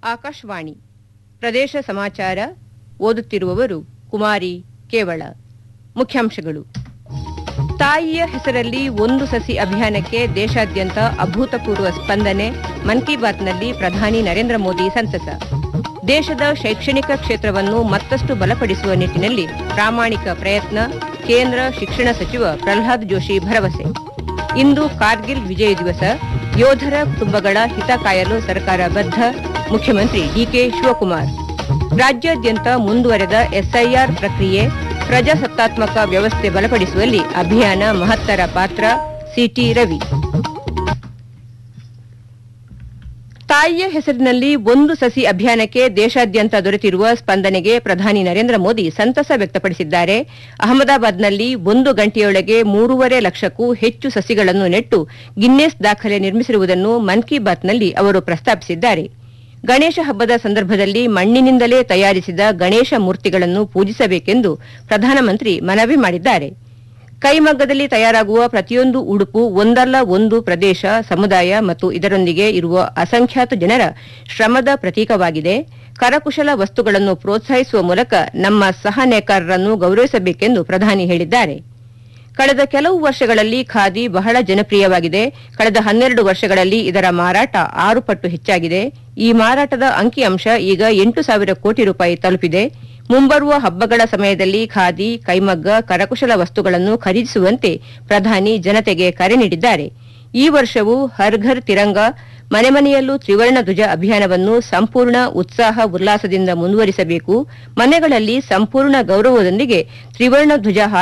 ಆಕಾಶವಾಣಿ ಪ್ರದೇಶ ಸಮಾಚಾರ ಓದುತ್ತಿರುವವರು ಕುಮಾರಿ ಕೇವಳ ಮುಖ್ಯಾಂಶಗಳು ತಾಯಿಯ ಹೆಸರಲ್ಲಿ ಒಂದು ಸಸಿ ಅಭಿಯಾನಕ್ಕೆ ದೇಶಾದ್ಯಂತ ಅಭೂತಪೂರ್ವ ಸ್ಪಂದನೆ ಮನ್ ಕಿ ಬಾತ್ನಲ್ಲಿ ಪ್ರಧಾನಿ ನರೇಂದ್ರ ಮೋದಿ ಸಂತಸ ದೇಶದ ಶೈಕ್ಷಣಿಕ ಕ್ಷೇತ್ರವನ್ನು ಮತ್ತಷ್ಟು ಬಲಪಡಿಸುವ ನಿಟ್ಟಿನಲ್ಲಿ ಪ್ರಾಮಾಣಿಕ ಪ್ರಯತ್ನ ಕೇಂದ್ರ ಶಿಕ್ಷಣ ಸಚಿವ ಪ್ರಹ್ಲಾದ್ ಜೋಶಿ ಭರವಸೆ ಇಂದು ಕಾರ್ಗಿಲ್ ವಿಜಯ ದಿವಸ ಯೋಧರ ಕುಟುಂಬಗಳ ಹಿತ ಕಾಯಲು ಸರ್ಕಾರ ಬದ್ಧ ಮುಖ್ಯಮಂತ್ರಿ ಡಿಕೆ ಶಿವಕುಮಾರ್ ರಾಜ್ಯಾದ್ಯಂತ ಮುಂದುವರೆದ ಎಸ್ಐಆರ್ ಪ್ರಕ್ರಿಯೆ ಪ್ರಜಾಸತ್ತಾತ್ಮಕ ವ್ಯವಸ್ಥೆ ಬಲಪಡಿಸುವಲ್ಲಿ ಅಭಿಯಾನ ಮಹತ್ತರ ಪಾತ್ರ ಸಿಟಿ ರವಿ ತಾಯಿಯ ಹೆಸರಿನಲ್ಲಿ ಒಂದು ಸಸಿ ಅಭಿಯಾನಕ್ಕೆ ದೇಶಾದ್ಯಂತ ದೊರೆತಿರುವ ಸ್ಪಂದನೆಗೆ ಪ್ರಧಾನಿ ನರೇಂದ್ರ ಮೋದಿ ಸಂತಸ ವ್ಯಕ್ತಪಡಿಸಿದ್ದಾರೆ ಅಹಮದಾಬಾದ್ನಲ್ಲಿ ಒಂದು ಗಂಟೆಯೊಳಗೆ ಮೂರೂವರೆ ಲಕ್ಷಕ್ಕೂ ಹೆಚ್ಚು ಸಸಿಗಳನ್ನು ನೆಟ್ಟು ಗಿನ್ನೆಸ್ ದಾಖಲೆ ನಿರ್ಮಿಸಿರುವುದನ್ನು ಮನ್ ಕಿ ಬಾತ್ನಲ್ಲಿ ಅವರು ಪ್ರಸ್ತಾಪಿಸಿದ್ದಾರೆ ಗಣೇಶ ಹಬ್ಬದ ಸಂದರ್ಭದಲ್ಲಿ ಮಣ್ಣಿನಿಂದಲೇ ತಯಾರಿಸಿದ ಗಣೇಶ ಮೂರ್ತಿಗಳನ್ನು ಪೂಜಿಸಬೇಕೆಂದು ಪ್ರಧಾನಮಂತ್ರಿ ಮನವಿ ಮಾಡಿದ್ದಾರೆ ಕೈಮಗ್ಗದಲ್ಲಿ ತಯಾರಾಗುವ ಪ್ರತಿಯೊಂದು ಉಡುಪು ಒಂದಲ್ಲ ಒಂದು ಪ್ರದೇಶ ಸಮುದಾಯ ಮತ್ತು ಇದರೊಂದಿಗೆ ಇರುವ ಅಸಂಖ್ಯಾತ ಜನರ ಶ್ರಮದ ಪ್ರತೀಕವಾಗಿದೆ ಕರಕುಶಲ ವಸ್ತುಗಳನ್ನು ಪ್ರೋತ್ಸಾಹಿಸುವ ಮೂಲಕ ನಮ್ಮ ಸಹ ನೇಕಾರರನ್ನು ಗೌರವಿಸಬೇಕೆಂದು ಪ್ರಧಾನಿ ಹೇಳಿದ್ದಾರೆ ಕಳೆದ ಕೆಲವು ವರ್ಷಗಳಲ್ಲಿ ಖಾದಿ ಬಹಳ ಜನಪ್ರಿಯವಾಗಿದೆ ಕಳೆದ ಹನ್ನೆರಡು ವರ್ಷಗಳಲ್ಲಿ ಇದರ ಮಾರಾಟ ಆರು ಪಟ್ಟು ಹೆಚ್ಚಾಗಿದೆ ಈ ಮಾರಾಟದ ಅಂಕಿಅಂಶ ಈಗ ಎಂಟು ಸಾವಿರ ಕೋಟಿ ರೂಪಾಯಿ ತಲುಪಿದೆ ಮುಂಬರುವ ಹಬ್ಬಗಳ ಸಮಯದಲ್ಲಿ ಖಾದಿ ಕೈಮಗ್ಗ ಕರಕುಶಲ ವಸ್ತುಗಳನ್ನು ಖರೀದಿಸುವಂತೆ ಪ್ರಧಾನಿ ಜನತೆಗೆ ಕರೆ ನೀಡಿದ್ದಾರೆ ಈ ವರ್ಷವೂ ಹರ್ ಘರ್ ತಿರಂಗ ಮನೆ ಮನೆಯಲ್ಲೂ ತ್ರಿವರ್ಣ ಧ್ವಜ ಅಭಿಯಾನವನ್ನು ಸಂಪೂರ್ಣ ಉತ್ಸಾಹ ಉಲ್ಲಾಸದಿಂದ ಮುಂದುವರಿಸಬೇಕು ಮನೆಗಳಲ್ಲಿ ಸಂಪೂರ್ಣ ಗೌರವದೊಂದಿಗೆ ತ್ರಿವರ್ಣ ಧ್ವಜ